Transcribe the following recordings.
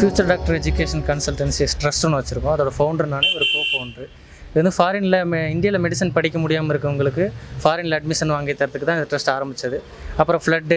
future doctor education consultancy ட்ரஸ்ட்னு வச்சுருக்கோம் அதோட ஃபவுண்டர் நானே ஒரு கோ ஃபவுண்டர் இது வந்து ஃபாரினில் மெ இந்தியாவில் மெடிசன் படிக்க முடியாமல் இருக்கவங்களுக்கு ஃபாரினில் அட்மிஷன் வாங்கி தரத்துக்கு தான் இந்த ட்ரஸ்ட் ஆரம்பித்தது அப்புறம் ஃப்ளட்டு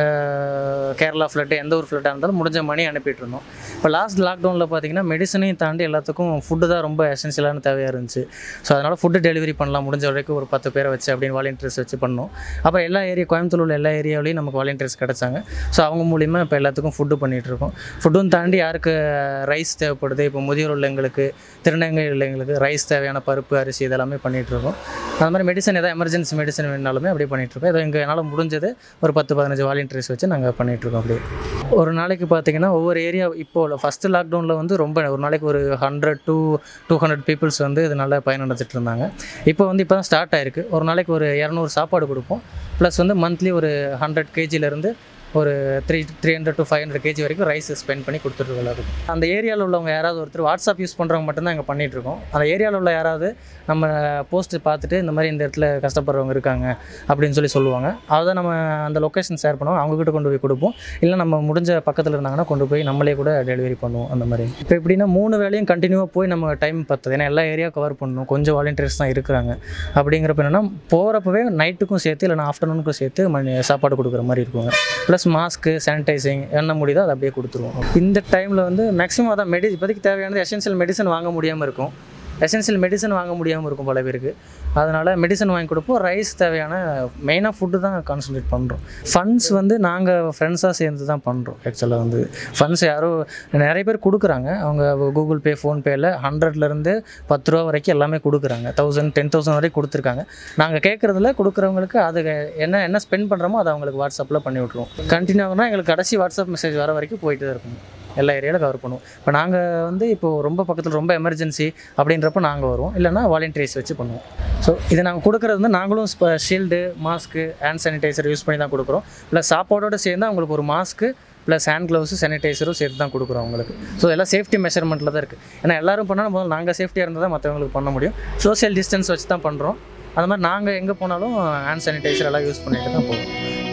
கேரளா ஃப்ளட்டு எந்த ஒரு ஃப்ளட்டாக இருந்தாலும் முடிஞ்ச மணி அனுப்பிட்டு இருந்தோம் இப்போ லாஸ்ட் லாக்டவுனில் பார்த்தீங்கன்னா மெடிசனையும் தாண்டி எல்லாத்துக்கும் ஃபுட்டு தான் ரொம்ப எசென்ஷியலான தேவையாக இருந்துச்சு ஸோ அதனால் ஃபுட்டு டெலிவரி பண்ணலாம் முடிஞ்ச வரைக்கும் ஒரு பத்து பேரை வச்சு அப்படின்னு வாலண்டியர்ஸ் வச்சு பண்ணோம் அப்புறம் எல்லா ஏரியா கோயம்புத்தூர் உள்ள எல்லா ஏரியாவிலையும் நமக்கு வாலண்டியர்ஸ் கிடச்சாங்க ஸோ அவங்க மூலிமா இப்போ எல்லாத்துக்கும் ஃபுட்டு பண்ணிகிட்ருக்கோம் ஃபுட்டும் தாண்டி யாருக்கு ரைஸ் தேவைப்படுது இப்போ முதியோர் உள்ளவங்களுக்கு திருநங்கை உள்ளவங்களுக்கு ரைஸ் தேவையான பருப்பு அரிசி இதெல்லாமே பண்ணிகிட்ருக்கோம் அது மாதிரி மெடிசன் எதாவது எமர்ஜென்சி மெடிசன் வேணாலுமே அப்படியே பண்ணிகிட்ருக்கோம் ஏதோ எங்கள் என்னால் முடிஞ்சது ஒரு பத்து பதினஞ்சு வாலண்டியர்ஸ் வச்சு நாங்கள் பண்ணிகிட்ருக்கோம் அப்படியே ஒரு நாளைக்கு பார்த்தீங்கன்னா ஒவ்வொரு ஏரியா இப்போ ஃபஸ்ட்டு லாக்டவுனில் வந்து ரொம்ப ஒரு நாளைக்கு ஒரு hundred to two hundred peoples வந்து இதனால் பயனடைஞ்சிட்டு இருந்தாங்க இப்போ வந்து இப்போ தான் ஸ்டார்ட் ஆயிருக்கு ஒரு நாளைக்கு ஒரு இரநூறு சாப்பாடு கொடுப்போம் ப்ளஸ் வந்து மந்த்லி ஒரு ஹண்ட்ரட் கேஜிலேருந்து ஒரு three three hundred to five hundred KG வரைக்கும் ரைஸ் ஸ்பெண்ட் பண்ணி கொடுத்துட்டு எல்லாருக்கும் அந்த ஏரியாவில் உள்ளவங்க யாராவது ஒருத்தர் வாட்ஸ்அப் யூஸ் பண்ணுறவங்க மட்டும்தான் இங்கே பண்ணிகிட்டு இருக்கோம் அந்த ஏரியாவில் உள்ள யாராவது நம்ம போஸ்ட்டு பார்த்துட்டு இந்த மாதிரி இந்த இடத்துல கஷ்டப்படுறவங்க இருக்காங்க அப்படின்னு சொல்லி சொல்லுவாங்க அதை நம்ம அந்த லொக்கேஷன் ஷேர் பண்ணுவோம் அவங்கக்கிட்ட கொண்டு போய் கொடுப்போம் இல்லை நம்ம முடிஞ்ச பக்கத்தில் இருந்தாங்கன்னா கொண்டு போய் நம்மளே கூட டெலிவரி பண்ணுவோம் அந்த மாதிரி இப்போ எப்படின்னா மூணு வேலையும் கண்டினியூவாக போய் நம்ம டைம் பத்துது ஏன்னா எல்லா ஏரியா கவர் பண்ணணும் கொஞ்சம் வாலண்டியர்ஸ் தான் இருக்கிறாங்க அப்படிங்கிறப்ப என்னென்னா போகிறப்பவே நைட்டுக்கும் சேர்த்து இல்லைனா ஆஃப்டர்நூனுக்கும் சேர்த்து மணி சாப்பாடு கொடுக்குற மாதிரி இருக்குங்க ப்ளஸ் மாஸ்க்கு சானிடைசிங் என்ன முடியுதோ அதை அப்படியே கொடுத்துருவோம் இந்த டைமில் வந்து மேக்ஸிமம் அதான் மெடி இப்போதைக்கு தேவையானது எசென்ஷியல் மெடிசன் வாங்க முடியாமல் இருக்கும் எசென்ஷியல் மெடிசன் வாங்க முடியாமல் இருக்கும் பல பேருக்கு அதனால் மெடிசன் வாங்கி கொடுப்போம் ரைஸ் தேவையான மெயினாக ஃபுட்டு தான் கான்சன்ட்ரேட் பண்ணுறோம் ஃபண்ட்ஸ் வந்து நாங்கள் ஃப்ரெண்ட்ஸாக சேர்ந்து தான் பண்ணுறோம் ஆக்சுவலாக வந்து ஃபண்ட்ஸ் யாரோ நிறைய பேர் கொடுக்குறாங்க அவங்க கூகுள் பே ஃபோன்பேயில் ஹண்ட்ரட்லேருந்து பத்து ரூபா வரைக்கும் எல்லாமே கொடுக்குறாங்க தௌசண்ட் டென் தௌசண்ட் வரைக்கும் கொடுத்துருக்காங்க நாங்கள் கேட்குறதுல கொடுக்குறவங்களுக்கு அது என்ன என்ன ஸ்பெண்ட் பண்ணுறோமோ அதை அவங்களுக்கு வாட்ஸ்அப்பில் பண்ணி விட்ருவோம் கண்டினியூ ஆகுனா எங்களுக்கு கடைசி வாட்ஸ்அப் மெசேஜ் வர வரைக்கும் போயிட்டு தான் இருக்கும் எல்லா ஏரியாவில் கவர் பண்ணுவோம் இப்போ நாங்கள் வந்து இப்போது ரொம்ப பக்கத்தில் ரொம்ப எமர்ஜென்சி அப்படின்றப்போ நாங்கள் வருவோம் இல்லைனா வாலண்டியர்ஸ் வச்சு பண்ணுவோம் ஸோ இதை நாங்கள் கொடுக்குறது வந்து நாங்களும் இப்போ shield mask hand sanitizer use பண்ணி தான் கொடுக்குறோம் ப்ளஸ் சாப்பாடோடு சேர்ந்து அவங்களுக்கு ஒரு மாஸ்க்கு ப்ளஸ் ஹேண்ட் க்ளவுஸு சானிடைசரும் சேர்த்து தான் கொடுக்குறோம் அவங்களுக்கு ஸோ எல்லாம் சேஃப்டி மெஷர்மெண்ட்டில் தான் இருக்குது ஏன்னா எல்லாரும் பண்ணாலும் முதல்ல நாங்கள் சேஃப்டியாக இருந்தால் தான் மற்றவங்களுக்கு பண்ண முடியும் சோஷியல் டிஸ்டன்ஸ் வச்சு தான் பண்ணுறோம் அது மாதிரி நாங்கள் எங்கே போனாலும் ஹேண்ட் சானிடைசர் எல்லாம் யூஸ் பண்ணிட்டு தான் போவோம்